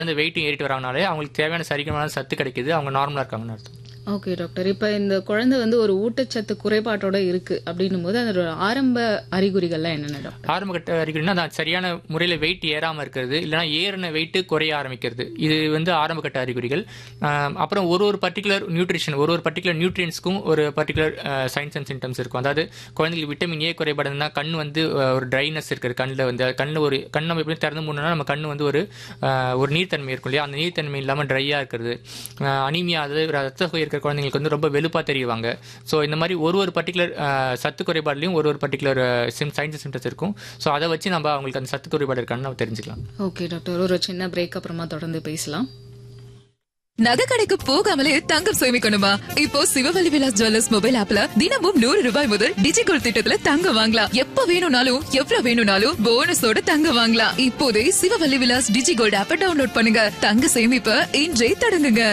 அந்த வெயிட்டும் ஏறிட்டு வராங்கனாலே அவங்களுக்கு தேவையான சரிகமான சத்து கிடைக்குது அவங்க நார்மலா இருக்காங்கன்னு அர்த்தம் ஓகே டாக்டர் இப்போ இந்த குழந்தை வந்து ஒரு ஊட்டச்சத்து குறைபாட்டோட இருக்கு அப்படின்னும் போது அதோட ஆரம்ப அறிகுறிகள்லாம் என்னென்ன டாக்டர் ஆரம்ப கட்ட அறிகுறினா அது சரியான முறையில் வெயிட் ஏறாம இருக்கிறது இல்லைனா ஏறின வெயிட் குறைய ஆரம்பிக்கிறது இது வந்து ஆரம்ப கட்ட அறிகுறிகள் ஆம், அப்புறம் ஒரு ஒரு பர்டிகுலர் நியூட்ரிஷன் ஒரு ஒரு பர்டிகுலர் நியூட்ரியன்ஸ்க்கும் ஒரு பர்டிகுலர் சைன்ஸ் அண்ட் சிம்டம்ஸ் இருக்கும் அதாவது குழந்தைங்களுக்கு விட்டமின் ஏ குறைபாடுனா கண் வந்து அஹ், ஒரு ட்ரைனஸ் இருக்குது கண்ணில் வந்து கண்ணில் ஒரு கண் நம்ம எப்படி திறந்து மூணுனா நம்ம கண் வந்து ஒரு அஹ், ஒரு நீர்த்தன்மை இருக்கும் இல்லையா அந்த நீர்த்தன்மை இல்லாமல் ட்ரையாக இருக்கிறது அனிமியா அதாவது ரத்த சோகை இருக்கிற குழந்தைங்களுக்கு வந்து ரொம்ப வெளுப்பாக தெரிவாங்க ஸோ இந்த மாதிரி ஒரு ஒரு பர்டிகுலர் சத்து குறைபாடுலையும் ஒரு ஒரு பர்டிகுலர் சிம் சைன்ஸ் சிம்டம்ஸ் இருக்கும் ஸோ அதை வச்சு நம்ம அவங்களுக்கு அந்த சத்து குறைபாடு இருக்கான்னு நம்ம தெரிஞ்சுக்கலாம் ஓகே டாக்டர் ஒரு சின்ன பிரேக் அப்புறமா தொடர்ந்து பேசலாம் நகை கடைக்கு போகாமலே தங்கம் சேமிக்கணுமா இப்போ சிவவல்லி விலாஸ் ஜுவல்லர்ஸ் மொபைல் ஆப்ல தினமும் நூறு ரூபாய் முதல் டிஜிகோல் திட்டத்துல தங்கம் வாங்கலாம் எப்ப வேணும்னாலும் எவ்வளவு வேணும்னாலும் போனஸோட தங்கம் வாங்கலாம் இப்போதே சிவவல்லி விலாஸ் டிஜிகோல்ட் ஆப்ப டவுன்லோட் பண்ணுங்க தங்க சேமிப்ப இன்றே தொடங்குங்க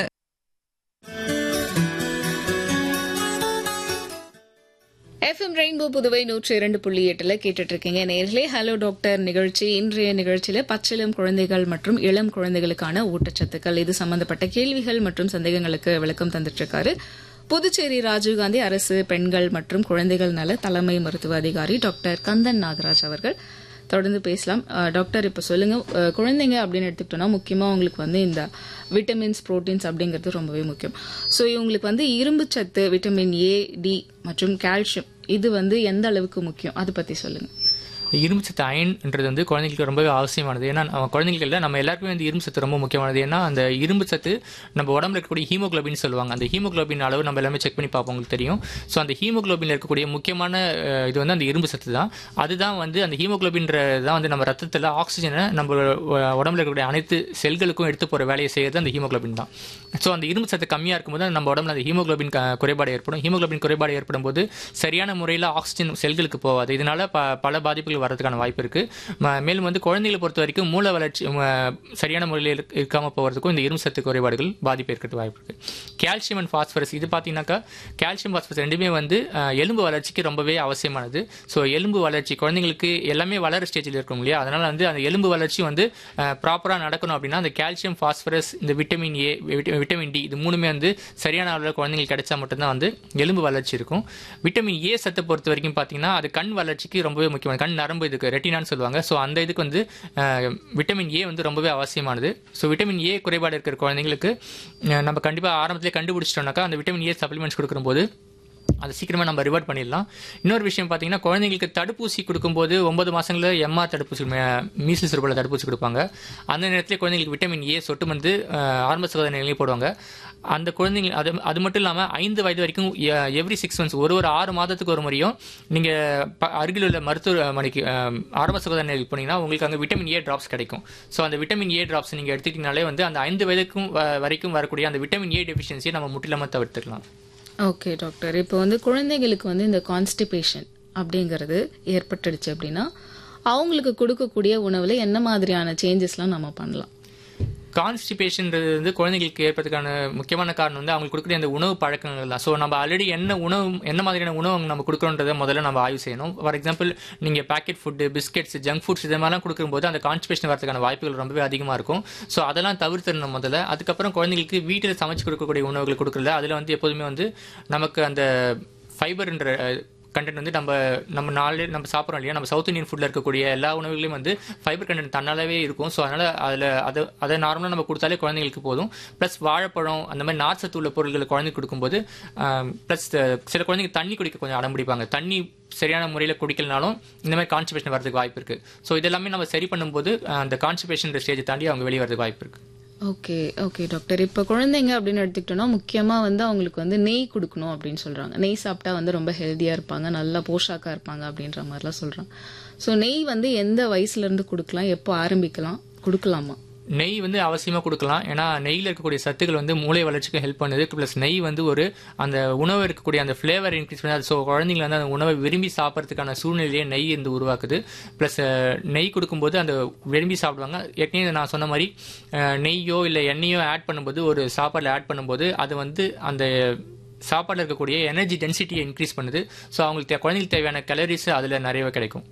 எஃப்எம் ரெயின்போ புதுவை நூற்றி இரண்டு புள்ளி எட்டுல கேட்டுட்டு இருக்கீங்க நேர்களே ஹலோ டாக்டர் நிகழ்ச்சி இன்றைய நிகழ்ச்சியில பச்சிளம் குழந்தைகள் மற்றும் இளம் குழந்தைகளுக்கான ஊட்டச்சத்துக்கள் இது சம்பந்தப்பட்ட கேள்விகள் மற்றும் சந்தேகங்களுக்கு விளக்கம் தந்துட்டு இருக்காரு புதுச்சேரி ராஜீவ்காந்தி அரசு பெண்கள் மற்றும் குழந்தைகள் நல தலைமை மருத்துவ அதிகாரி டாக்டர் கந்தன் நாகராஜ் அவர்கள் தொடர்ந்து பேசலாம் அஹ், டாக்டர் இப்போ சொல்லுங்க அஹ், குழந்தைங்க அப்படின்னு எடுத்துக்கிட்டோம்னா முக்கியமாக உங்களுக்கு வந்து இந்த விட்டமின்ஸ் புரோட்டீன்ஸ் அப்படிங்கிறது ரொம்பவே முக்கியம் ஸோ இவங்களுக்கு வந்து இரும்பு சத்து விட்டமின் ஏ டி மற்றும் கால்சியம் இது வந்து எந்த அளவுக்கு முக்கியம் அதை பற்றி சொல்லுங்க இரும்பு சத்து அயன்ன்றது வந்து குழந்தைங்களுக்கு ரொம்பவே அவசியமானது ஏன்னா நம்ம குழந்தைங்களுக்கு இல்லை நம்ம எல்லாருக்குமே வந்து இரும்பு சத்து ரொம்ப முக்கியமானது ஏன்னா அந்த இரும்பு சத்து நம்ம உடம்புல இருக்கக்கூடிய ஹீமோகுளோபின் சொல்லுவாங்க அந்த ஹீமோகுளோபின் அளவு நம்ம எல்லாமே செக் பண்ணி பார்ப்போம் உங்களுக்கு தெரியும் ஸோ அந்த ஹீமோகுளோபின்ல இருக்கக்கூடிய முக்கியமான அஹ், இது வந்து அந்த இரும்பு சத்து தான் அதுதான் வந்து அந்த ஹீமோகுளோபின்ற தான் வந்து நம்ம ரத்தத்தில் ஆக்சிஜனை நம்ம அஹ், உடம்புல இருக்கக்கூடிய அனைத்து செல்களுக்கும் எடுத்து போகிற வேலையை செய்யறது அந்த ஹீமோகுளோபின் தான் ஸோ அந்த இரும்பு சத்து கம்மியாக இருக்கும்போது நம்ம உடம்புல அந்த ஹீமோகுளோபின் க- குறைபாடு ஏற்படும் ஹீமோகுளோபின் குறைபாடு ஏற்படும் போது சரியான முறையில் ஆக்சிஜன் செல்களுக்கு போகாது இதனால ப பல பாதிப்புகள் வரதுக்கான வாய்ப்பு இருக்கு ம- மேலும் வந்து குழந்தைகளை பொறுத்த வரைக்கும் மூல வளர்ச்சி ம, சரியான முறையில் இருக்க- இருக்காம போகிறதுக்கும் இந்த இரும்பு சத்து குறைபாடுகள் பாதிப்பு இருக்கிறது வாய்ப்பு இருக்கு கால்சியம் அண்ட் பாஸ்பரஸ் இது பார்த்தீங்கன்னாக்கா கால்சியம் பாஸ்பரஸ் ரெண்டுமே வந்து அஹ், எலும்பு வளர்ச்சிக்கு ரொம்பவே அவசியமானது ஸோ எலும்பு வளர்ச்சி குழந்தைங்களுக்கு எல்லாமே வளர ஸ்டேஜில் இருக்கும் இல்லையா அதனால வந்து அந்த எலும்பு வளர்ச்சி வந்து ப்ராப்பராக நடக்கணும் அப்படின்னா அந்த கால்சியம் பாஸ்பரஸ் இந்த விட்டமின் ஏ விட்டமின் டி இது மூணுமே வந்து சரியான அளவில் குழந்தைங்களுக்கு கிடைச்சா மட்டும்தான் வந்து எலும்பு வளர்ச்சி இருக்கும் விட்டமின் ஏ சத்தை பொறுத்த வரைக்கும் பார்த்தீங்கன்னா அது கண் வளர்ச்சிக்கு ரொம்பவே முக்கியமானது கண் நரம்பு இதுக்கு ரெட்டினான்னு சொல்லுவாங்க ஸோ அந்த இதுக்கு வந்து அஹ், விட்டமின் ஏ வந்து ரொம்பவே அவசியமானது ஸோ விட்டமின் ஏ குறைபாடு இருக்கிற குழந்தைங்களுக்கு அஹ், நம்ம கண்டிப்பாக ஆரம்பத்திலே கண்டுபிடிச்சிட்டோம்னாக்கா அந்த விட்டமின் ஏ சப்ளிமெண்ட்ஸ் கொடுக்கும்போது அது சீக்கிரமா நம்ம ரிவர்ட் பண்ணிடலாம் இன்னொரு விஷயம் பார்த்தீங்கன்னா குழந்தைங்களுக்கு தடுப்பூசி கொடுக்கும்போது ஒன்பது மாசங்கள்ல எம்ஆர் தடுப்பூசி மீசல்ஸ் ரூபாய் தடுப்பூசி கொடுப்பாங்க அந்த நேரத்தில் குழந்தைங்களுக்கு விட்டமின் ஏ சொட்டு வந்து ஆரம்ப சுகாதார நிலையம் போடுவாங்க அந்த குழந்தைங்க அது அது மட்டும் இல்லாமல் ஐந்து வயது வரைக்கும் எவ்ரி சிக்ஸ் மந்த்ஸ் ஒரு ஒரு ஆறு மாதத்துக்கு ஒரு முறையும் நீங்கள் அருகில் உள்ள மருத்துவமனைக்கு அஹ், ஆரம்ப சுகாதார நிலையத்துக்கு போனீங்கன்னா உங்களுக்கு அங்கே விட்டமின் ஏ ட்ராப்ஸ் கிடைக்கும் ஸோ அந்த விட்டமின் ஏ ட்ராப்ஸ் நீங்கள் எடுத்துக்கிட்டீங்கனாலே வந்து அந்த ஐந்து வயதுக்கும் வ- வரைக்கும் வரக்கூடிய அந்த விட்டமின் ஏ டெஃபிஷியன்சியை நம்ம முற்றிலுமாக தவிர்த்துக்கலாம் ஓகே டாக்டர் இப்போ வந்து குழந்தைகளுக்கு வந்து இந்த கான்ஸ்டிபேஷன் அப்படிங்கிறது ஏற்பட்டுடுச்சு அப்படின்னா அவங்களுக்கு கொடுக்கக்கூடிய உணவுல என்ன மாதிரியான சேஞ்சஸ்லாம் நம்ம பண்ணலாம் கான்ஸ்டிபேஷன்ன்றது வந்து குழந்தைங்களுக்கு ஏற்பதுக்கான முக்கியமான காரணம் வந்து அவங்களுக்கு கொடுக்கக்கூடிய அந்த உணவு பழக்கங்கள் தான் ஸோ நம்ம ஆல்ரெடி என்ன உணவு என்ன மாதிரியான உணவு அவங்க நம்ம கொடுக்குறோன்றதை முதல்ல நம்ம ஆய்வு செய்யணும் ஃபார் எக்ஸாம்பிள் நீங்கள் packet food biscuits junk foods இது மாதிரிலாம் கொடுக்கும்போது அந்த கான்ஸ்டிபேஷன் வரதுக்கான வாய்ப்புகள் ரொம்பவே அதிகமாக இருக்கும் ஸோ அதெல்லாம் தவிர்த்துடணும் முதல்ல அதுக்கப்புறம் குழந்தைங்களுக்கு வீட்டில் சமைச்சு கொடுக்கக்கூடிய உணவுகள் கொடுக்குறதுல அதில் வந்து எப்போதுமே வந்து நமக்கு அந்த ஃபைபர்ன்ற கண்டென்ட் வந்து நம்ம நம்ம நாளே நம்ம சாப்பிட்றோம் இல்லையா நம்ம சவுத் இந்தியன் ஃபுட்டில் இருக்கக்கூடிய எல்லா உணவுகளையும் வந்து ஃபைபர் கண்டென்ட் தன்னாலவே இருக்கும் ஸோ அதனால் அதில் அதை அதை நார்மலாக நம்ம கொடுத்தாலே குழந்தைங்களுக்கு போதும் ப்ளஸ் வாழைப்பழம் அந்த மாதிரி நார்ச்சத்து உள்ள பொருட்களை குழந்தைக்கு கொடுக்கும்போது ப்ளஸ் சில குழந்தைங்க தண்ணி குடிக்க கொஞ்சம் அடம் பிடிப்பாங்க தண்ணி சரியான முறையில் குடிக்கலனாலும் இந்த மாதிரி கான்ஸ்டிபேஷன் வரதுக்கு வாய்ப்பு இருக்குது ஸோ இதெல்லாமே நம்ம சரி பண்ணும்போது அஹ், அந்த கான்ஸ்டிபேஷன் ஸ்டேஜை தாண்டி அவங்க வெளியே வரதுக்கு வாய்ப்பு இருக்குது ஓகே ஓகே டாக்டர் இப்போ குழந்தைங்க அப்படின்னு எடுத்துக்கிட்டோம்னா முக்கியமாக வந்து அவங்களுக்கு வந்து நெய் கொடுக்கணும் அப்படின்னு சொல்கிறாங்க நெய் சாப்பிட்டா வந்து ரொம்ப ஹெல்த்தியாக இருப்பாங்க நல்லா போஷாக்காக இருப்பாங்க அப்படின்ற மாதிரிலாம் சொல்கிறாங்க ஸோ நெய் வந்து எந்த வயசுலேருந்து கொடுக்கலாம் எப்போ ஆரம்பிக்கலாம் கொடுக்கலாமா நெய் வந்து அவசியமாக கொடுக்கலாம் ஏன்னா நெய்யில் இருக்கக்கூடிய சத்துக்கள் வந்து மூளை வளர்ச்சிக்கு ஹெல்ப் பண்ணுது ப்ளஸ் நெய் வந்து ஒரு அந்த உணவு இருக்கக்கூடிய அந்த ஃப்ளேவர் இன்க்ரீஸ் பண்ணி ஸோ குழந்தைங்க வந்து அந்த உணவை விரும்பி சாப்பிட்றதுக்கான சூழ்நிலையே நெய் இருந்து உருவாக்குது ப்ளஸ் நெய் கொடுக்கும்போது அந்த விரும்பி சாப்பிடுவாங்க ஏற்கனவே நான் சொன்ன மாதிரி அஹ், நெய்யோ இல்லை எண்ணெயோ ஆட் பண்ணும்போது ஒரு சாப்பாடில் ஆட் பண்ணும்போது அது வந்து அந்த சாப்பாடில் இருக்கக்கூடிய எனர்ஜி டென்சிட்டியை இன்க்ரீஸ் பண்ணுது ஸோ அவங்களுக்கு தே- குழந்தைங்களுக்கு தேவையான கலரிஸ் அதில் நிறையவே கிடைக்கும்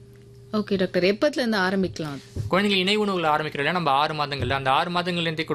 ஓகே டாக்டர் எப்பத்துல இருந்து ஆரம்பிக்கலாம் குழந்தைங்க இணை உணவுகள் ஆரம்பிக்கிறதுல நம்ம ஆறு மாதங்கள்ல அந்த ஆறு மாதங்கள்லேருந்தே